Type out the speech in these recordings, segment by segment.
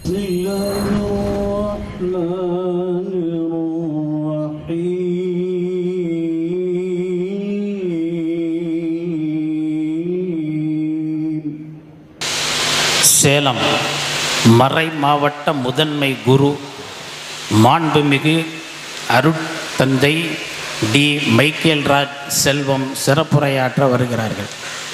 بسم الله الرحمن الرحيم சேலம் மறை மாவட்ட முதன்மை குரு மாண்புமிகு அருட்தந்தை டி மைக்கேல் ராஜ் செல்வம் சிறப்புரையாற்ற வருகிறார்கள்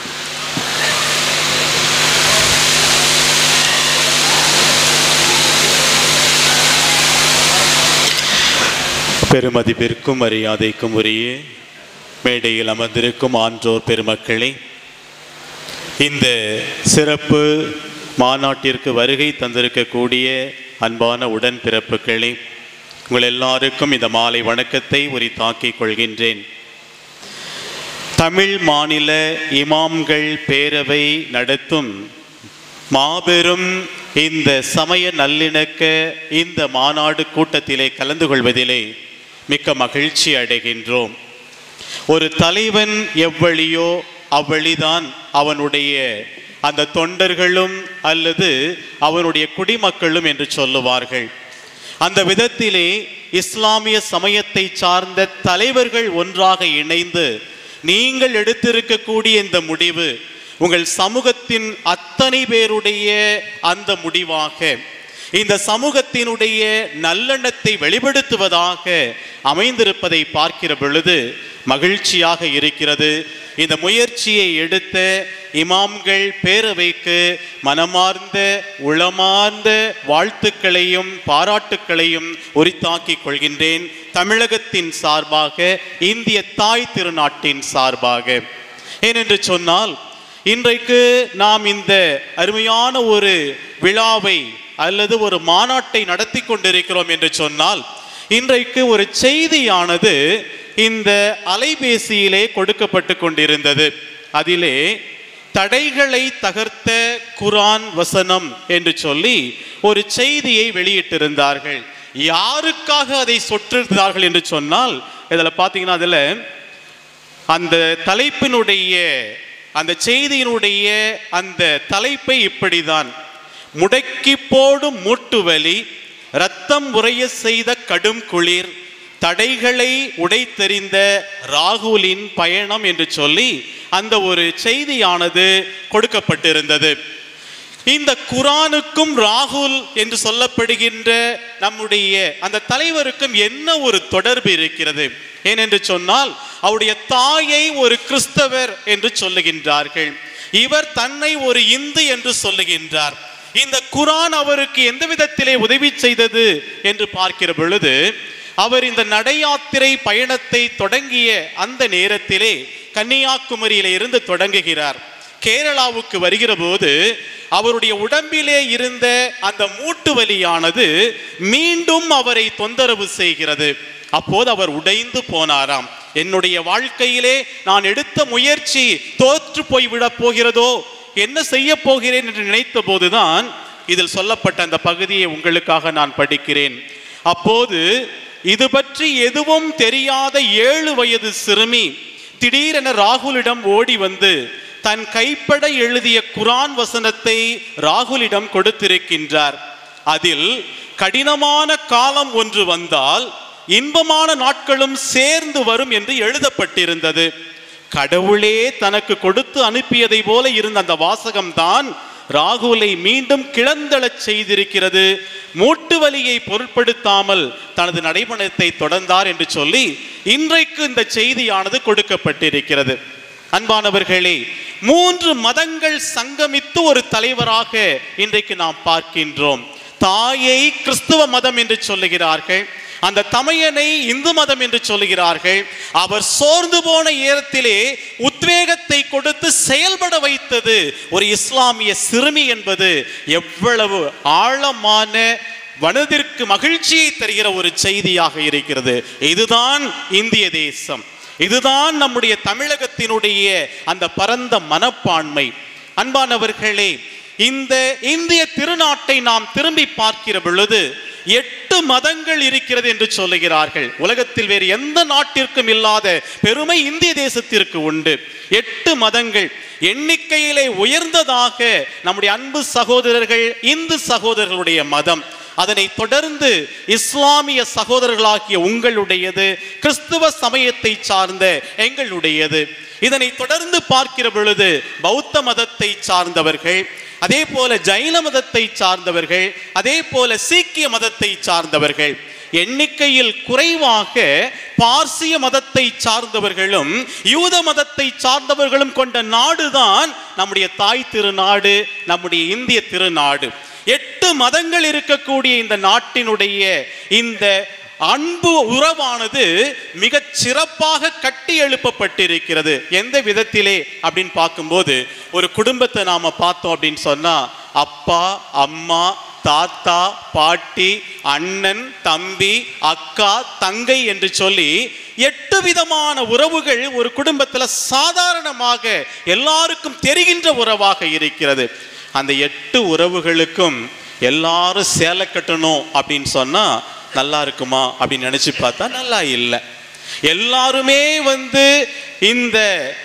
பெருமதிப்பிற்கும் மரியாதைக்கும் உரிய மேடையில் அமர்ந்திருக்கும் ஆன்றோர் பெருமக்களே இந்த சிறப்பு மாநாட்டிற்கு வருகை தந்திருக்கக்கூடிய அன்பான உடன்பிறப்புகளே உங்கள் எல்லாருக்கும் இந்த மாலை வணக்கத்தை உரித்தாக்கிக் கொள்கின்றேன் தமிழ் மாநில இமாம்கள் பேரவை நடத்தும் மாபெரும் இந்த சமய நல்லிணக்க இந்த மாநாடு கூட்டத்திலே கலந்து கொள்வதிலே மிக்க மகிழ்ச்சி அடைகின்றோம் ஒரு தலைவன் எவ்வழியோ அவ்வழிதான் அவனுடைய அந்த தொண்டர்களும் அல்லது அவனுடைய குடிமக்களும் என்று சொல்லுவார்கள் அந்த விதத்திலே இஸ்லாமிய சமயத்தை சார்ந்த தலைவர்கள் ஒன்றாக இணைந்து நீங்கள் எடுத்திருக்கக்கூடிய இந்த முடிவு உங்கள் சமூகத்தின் அத்தனை பேருடைய அந்த முடிவாக இந்த சமூகத்தினுடைய நல்லெண்ணத்தை வெளிப்படுத்துவதாக அமைந்திருப்பதை பார்க்கிற பொழுது மகிழ்ச்சியாக இருக்கிறது இந்த முயற்சியை எடுத்த இமாம்கள் பேரவைக்கு மனமார்ந்த உளமார்ந்த வாழ்த்துக்களையும் பாராட்டுக்களையும் உரித்தாக்கிக் கொள்கின்றேன் தமிழகத்தின் சார்பாக இந்திய தாய் திருநாட்டின் சார்பாக ஏனென்று சொன்னால் இன்றைக்கு நாம் இந்த அருமையான ஒரு விழாவை அல்லது ஒரு மாநாட்டை நடத்தி கொண்டிருக்கிறோம் என்று சொன்னால் இன்றைக்கு ஒரு செய்தியானது இந்த அலைபேசியிலே கொடுக்கப்பட்டு கொண்டிருந்தது அதிலே தடைகளை தகர்த்த குரான் வசனம் என்று சொல்லி ஒரு செய்தியை வெளியிட்டிருந்தார்கள் யாருக்காக அதை சொற்றிருந்தார்கள் என்று சொன்னால் இதில் பார்த்தீங்கன்னா அதில் அந்த தலைப்பினுடைய அந்த செய்தியினுடைய அந்த தலைப்பை இப்படிதான் முடக்கி போடும் மூட்டு வலி ரத்தம் உறைய செய்த கடும் குளிர் தடைகளை உடைத்தெறிந்த ராகுலின் பயணம் என்று சொல்லி அந்த ஒரு செய்தியானது கொடுக்கப்பட்டிருந்தது இந்த குரானுக்கும் ராகுல் என்று சொல்லப்படுகின்ற நம்முடைய அந்த தலைவருக்கும் என்ன ஒரு தொடர்பு இருக்கிறது ஏனென்று சொன்னால் அவருடைய தாயை ஒரு கிறிஸ்தவர் என்று சொல்லுகின்றார்கள் இவர் தன்னை ஒரு இந்து என்று சொல்லுகின்றார் இந்த குரான் அவருக்கு எந்த விதத்திலே உதவி செய்தது என்று பார்க்கிற பொழுது அவர் இந்த நடையாத்திரை பயணத்தை தொடங்கிய அந்த நேரத்திலே கன்னியாகுமரியில இருந்து தொடங்குகிறார் கேரளாவுக்கு வருகிற போது அவருடைய உடம்பிலே இருந்த அந்த மூட்டு வலியானது மீண்டும் அவரை தொந்தரவு செய்கிறது அப்போது அவர் உடைந்து போனாராம் என்னுடைய வாழ்க்கையிலே நான் எடுத்த முயற்சி தோற்று போய்விடப் போகிறதோ என்ன செய்ய போகிறேன் என்று நினைத்த போதுதான் இதில் சொல்லப்பட்ட அந்த பகுதியை உங்களுக்காக நான் படிக்கிறேன் அப்போது இது பற்றி எதுவும் தெரியாத ஏழு வயது சிறுமி திடீரென ராகுலிடம் ஓடி வந்து தன் கைப்பட எழுதிய குரான் வசனத்தை ராகுலிடம் கொடுத்திருக்கின்றார் அதில் கடினமான காலம் ஒன்று வந்தால் இன்பமான நாட்களும் சேர்ந்து வரும் என்று எழுதப்பட்டிருந்தது கடவுளே தனக்கு கொடுத்து அனுப்பியதை போல இருந்த அந்த வாசகம்தான் ராகுலை மீண்டும் கிளந்தளச் செய்திருக்கிறது மூட்டு வலியை பொருட்படுத்தாமல் தனது நடைபயணத்தை தொடர்ந்தார் என்று சொல்லி இன்றைக்கு இந்த செய்தியானது கொடுக்கப்பட்டிருக்கிறது அன்பானவர்களே மூன்று மதங்கள் சங்கமித்து ஒரு தலைவராக இன்றைக்கு நாம் பார்க்கின்றோம் தாயை கிறிஸ்துவ மதம் என்று சொல்லுகிறார்கள் அந்த தமையனை இந்து மதம் என்று சொல்லுகிறார்கள் அவர் சோர்ந்து போன நேரத்திலே உத்வேகத்தை கொடுத்து செயல்பட வைத்தது ஒரு இஸ்லாமிய சிறுமி என்பது எவ்வளவு ஆழமான மனதிற்கு மகிழ்ச்சியை தருகிற ஒரு செய்தியாக இருக்கிறது இதுதான் இந்திய தேசம் இதுதான் நம்முடைய தமிழகத்தினுடைய அந்த பரந்த மனப்பான்மை அன்பானவர்களே இந்த இந்திய திருநாட்டை நாம் திரும்பி பார்க்கிற பொழுது எட்டு எட்டு மதங்கள் இருக்கிறது என்று சொல்லுகிறார்கள் உலகத்தில் வேறு எந்த நாட்டிற்கும் இல்லாத பெருமை இந்திய தேசத்திற்கு உண்டு எட்டு மதங்கள் எண்ணிக்கையிலே உயர்ந்ததாக நம்முடைய அன்பு சகோதரர்கள் இந்து சகோதரர்களுடைய மதம் அதனை தொடர்ந்து இஸ்லாமிய சகோதரர்களாகிய உங்களுடையது கிறிஸ்துவ சமயத்தை சார்ந்த எங்களுடையது இதனை தொடர்ந்து பார்க்கிற பொழுது பௌத்த மதத்தை சார்ந்தவர்கள் அதே போல ஜைன மதத்தை சார்ந்தவர்கள் அதே போல சீக்கிய மதத்தை சார்ந்தவர்கள் எண்ணிக்கையில் குறைவாக பார்சிய மதத்தை சார்ந்தவர்களும் யூத மதத்தை சார்ந்தவர்களும் கொண்ட நாடுதான் நம்முடைய தாய் திருநாடு நம்முடைய இந்திய திருநாடு எட்டு மதங்கள் இருக்கக்கூடிய இந்த நாட்டினுடைய இந்த அன்பு உறவானது மிகச் சிறப்பாக கட்டி எழுப்பப்பட்டிருக்கிறது எந்த விதத்திலே அப்படின்னு பார்க்கும்போது ஒரு குடும்பத்தை நாம பார்த்தோம் அப்படின்னு சொன்னா அப்பா அம்மா தாத்தா பாட்டி அண்ணன் தம்பி அக்கா தங்கை என்று சொல்லி எட்டு விதமான உறவுகள் ஒரு குடும்பத்துல சாதாரணமாக எல்லாருக்கும் தெரிகின்ற உறவாக இருக்கிறது அந்த எட்டு உறவுகளுக்கும் எல்லாரும் சேலை கட்டணும் அப்படின்னு சொன்னா நல்லா இருக்குமா அப்படின்னு நினைச்சு பார்த்தா நல்லா இல்லை எல்லாருமே வந்து இந்த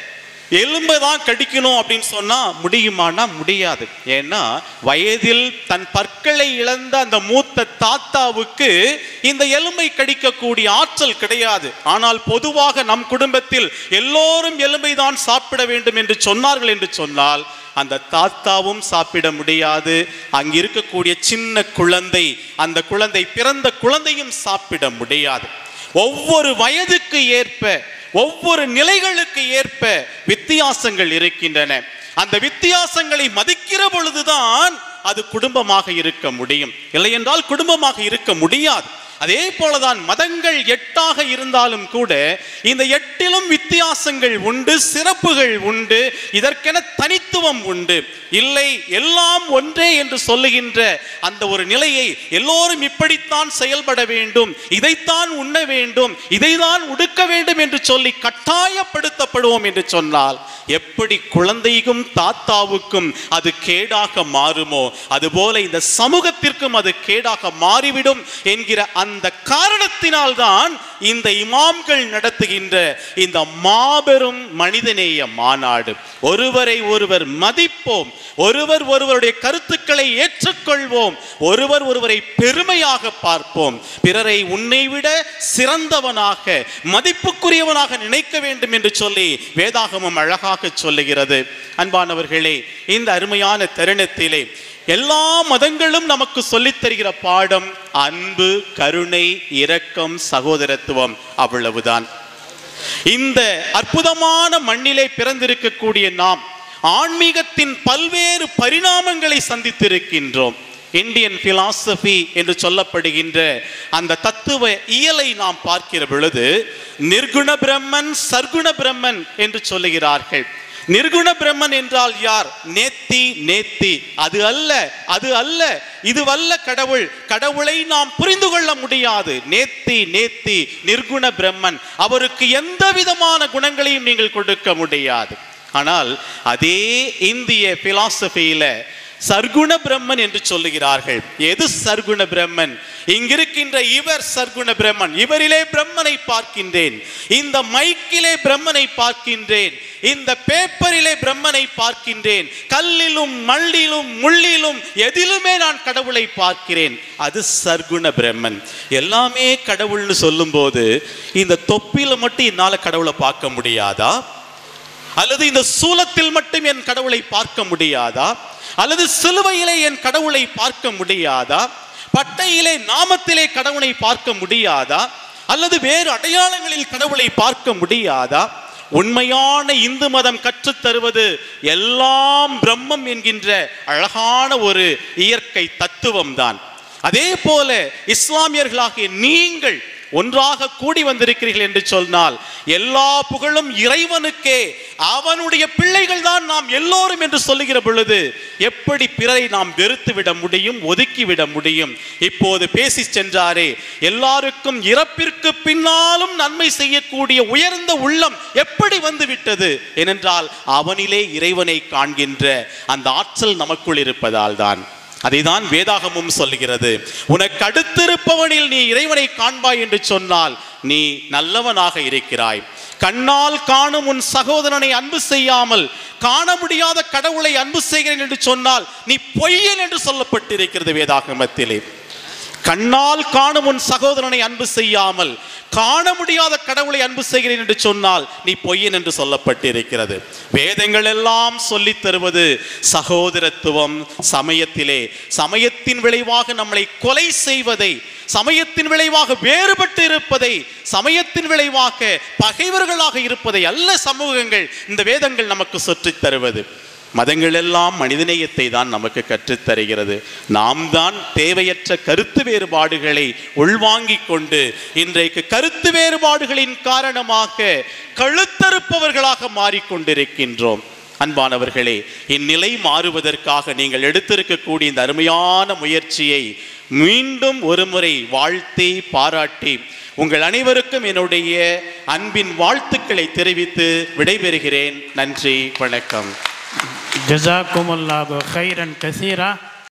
எலும்பை தான் கடிக்கணும் அப்படின்னு சொன்னா முடியுமானா முடியாது ஏன்னா வயதில் தன் பற்களை இழந்த அந்த மூத்த தாத்தாவுக்கு இந்த எலும்பை கடிக்கக்கூடிய ஆற்றல் கிடையாது ஆனால் பொதுவாக நம் குடும்பத்தில் எல்லோரும் எலும்பை தான் சாப்பிட வேண்டும் என்று சொன்னார்கள் என்று சொன்னால் அந்த தாத்தாவும் சாப்பிட முடியாது அங்க இருக்கக்கூடிய சின்ன குழந்தை அந்த குழந்தை பிறந்த குழந்தையும் சாப்பிட முடியாது ஒவ்வொரு வயதுக்கு ஏற்ப ஒவ்வொரு நிலைகளுக்கு ஏற்ப வித்தியாசங்கள் இருக்கின்றன அந்த வித்தியாசங்களை மதிக்கிற பொழுதுதான் அது குடும்பமாக இருக்க முடியும் இல்லை என்றால் குடும்பமாக இருக்க முடியாது அதே போலதான் மதங்கள் எட்டாக இருந்தாலும் கூட இந்த எட்டிலும் வித்தியாசங்கள் உண்டு சிறப்புகள் உண்டு இதற்கென தனித்துவம் உண்டு இல்லை எல்லாம் ஒன்றே என்று சொல்லுகின்ற அந்த ஒரு நிலையை எல்லோரும் இப்படித்தான் செயல்பட வேண்டும் இதைத்தான் உண்ண வேண்டும் இதைதான் உடுக்க வேண்டும் என்று சொல்லி கட்டாயப்படுத்தப்படுவோம் என்று சொன்னால் எப்படி குழந்தைக்கும் தாத்தாவுக்கும் அது கேடாக மாறுமோ அதுபோல இந்த சமூகத்திற்கும் அது கேடாக மாறிவிடும் என்கிற அந்த காரணத்தினால்தான் இந்த இமாம்கள் நடத்துகின்ற இந்த மாபெரும் மனிதநேய மாநாடு ஒருவரை ஒருவர் மதிப்போம் ஒருவர் ஒருவருடைய கருத்துக்களை ஏற்றுக்கொள்வோம் ஒருவர் ஒருவரை பெருமையாக பார்ப்போம் பிறரை உன்னை விட சிறந்தவனாக மதிப்புக்குரியவனாக நினைக்க வேண்டும் என்று சொல்லி வேதாகமம் அழகாக சொல்லுகிறது அன்பானவர்களே இந்த அருமையான தருணத்திலே எல்லா மதங்களும் நமக்கு சொல்லித் தருகிற பாடம் அன்பு கருணை இரக்கம் சகோதரத்துவம் அவ்வளவுதான் இந்த அற்புதமான மண்ணிலே பிறந்திருக்கக்கூடிய நாம் ஆன்மீகத்தின் பல்வேறு பரிணாமங்களை சந்தித்திருக்கின்றோம் இந்தியன் பிலாசபி என்று சொல்லப்படுகின்ற அந்த தத்துவ இயலை நாம் பார்க்கிற பொழுது நிர்குண பிரம்மன் சர்க்குண பிரம்மன் என்று சொல்லுகிறார்கள் நிர்குண பிரம்மன் என்றால் யார் நேத்தி நேத்தி அது அல்ல அது அல்ல இதுவல்ல கடவுள் கடவுளை நாம் புரிந்து கொள்ள முடியாது நேத்தி நேத்தி நிர்குண பிரம்மன் அவருக்கு எந்த விதமான குணங்களையும் நீங்கள் கொடுக்க முடியாது ஆனால் அதே இந்திய பிலாசபியில சர்க்குண பிரம்மன் என்று சொல்லுகிறார்கள் எது சர்க்குண பிரம்மன் இங்கிருக்கின்ற இவர் சர்க்குண பிரம்மன் இவரிலே பிரம்மனை பார்க்கின்றேன் இந்த மைக்கிலே பிரம்மனை பார்க்கின்றேன் இந்த பேப்பரிலே பிரம்மனை பார்க்கின்றேன் கல்லிலும் மல்லிலும் முள்ளிலும் எதிலுமே நான் கடவுளை பார்க்கிறேன் அது சர்க்குண பிரம்மன் எல்லாமே கடவுள்னு சொல்லும்போது இந்த தொப்பில மட்டும் என்னால கடவுளை பார்க்க முடியாதா அல்லது இந்த சூலத்தில் மட்டும் என் கடவுளை பார்க்க முடியாதா அல்லது சிலுவையிலே என் கடவுளை பார்க்க முடியாதா பட்டையிலே நாமத்திலே கடவுளை பார்க்க முடியாதா அல்லது வேறு அடையாளங்களில் கடவுளை பார்க்க முடியாதா உண்மையான இந்து மதம் கற்றுத் தருவது எல்லாம் பிரம்மம் என்கின்ற அழகான ஒரு இயற்கை தத்துவம் தான் அதே போல இஸ்லாமியர்களாகிய நீங்கள் ஒன்றாக கூடி வந்திருக்கிறீர்கள் என்று சொன்னால் எல்லா புகழும் இறைவனுக்கே அவனுடைய பிள்ளைகள் தான் நாம் எல்லோரும் என்று சொல்லுகிற பொழுது எப்படி பிறரை நாம் வெறுத்து விட முடியும் ஒதுக்கி விட முடியும் இப்போது பேசி சென்றாரே எல்லாருக்கும் இறப்பிற்கு பின்னாலும் நன்மை செய்யக்கூடிய உயர்ந்த உள்ளம் எப்படி வந்து விட்டது ஏனென்றால் அவனிலே இறைவனை காண்கின்ற அந்த ஆற்றல் நமக்குள் இருப்பதால் தான் அதைதான் வேதாகமும் சொல்கிறது உனக்கு அடுத்திருப்பவனில் நீ இறைவனை காண்பாய் என்று சொன்னால் நீ நல்லவனாக இருக்கிறாய் கண்ணால் காணும் உன் சகோதரனை அன்பு செய்யாமல் காண முடியாத கடவுளை அன்பு செய்கிறேன் என்று சொன்னால் நீ பொய்யன் என்று சொல்லப்பட்டிருக்கிறது வேதாகமத்திலே கண்ணால் காணும் உன் சகோதரனை அன்பு செய்யாமல் காண முடியாத கடவுளை அன்பு செய்கிறேன் என்று சொன்னால் நீ பொய்யன் என்று சொல்லப்பட்டிருக்கிறது வேதங்கள் எல்லாம் சொல்லித் தருவது சகோதரத்துவம் சமயத்திலே சமயத்தின் விளைவாக நம்மளை கொலை செய்வதை சமயத்தின் விளைவாக வேறுபட்டு இருப்பதை சமயத்தின் விளைவாக பகைவர்களாக இருப்பதை அல்ல சமூகங்கள் இந்த வேதங்கள் நமக்கு சொல்லித் தருவது மதங்கள் எல்லாம் மனிதநேயத்தை தான் நமக்கு கற்றுத் தருகிறது நாம் தான் தேவையற்ற கருத்து வேறுபாடுகளை உள்வாங்கிக் கொண்டு இன்றைக்கு கருத்து வேறுபாடுகளின் காரணமாக கழுத்தறுப்பவர்களாக மாறிக்கொண்டிருக்கின்றோம் அன்பானவர்களே இந்நிலை மாறுவதற்காக நீங்கள் எடுத்திருக்கக்கூடிய இந்த அருமையான முயற்சியை மீண்டும் ஒருமுறை வாழ்த்தி பாராட்டி உங்கள் அனைவருக்கும் என்னுடைய அன்பின் வாழ்த்துக்களை தெரிவித்து விடைபெறுகிறேன் நன்றி வணக்கம் ஜசாக்குமுல்லாஹு ஹைரன் கசீரா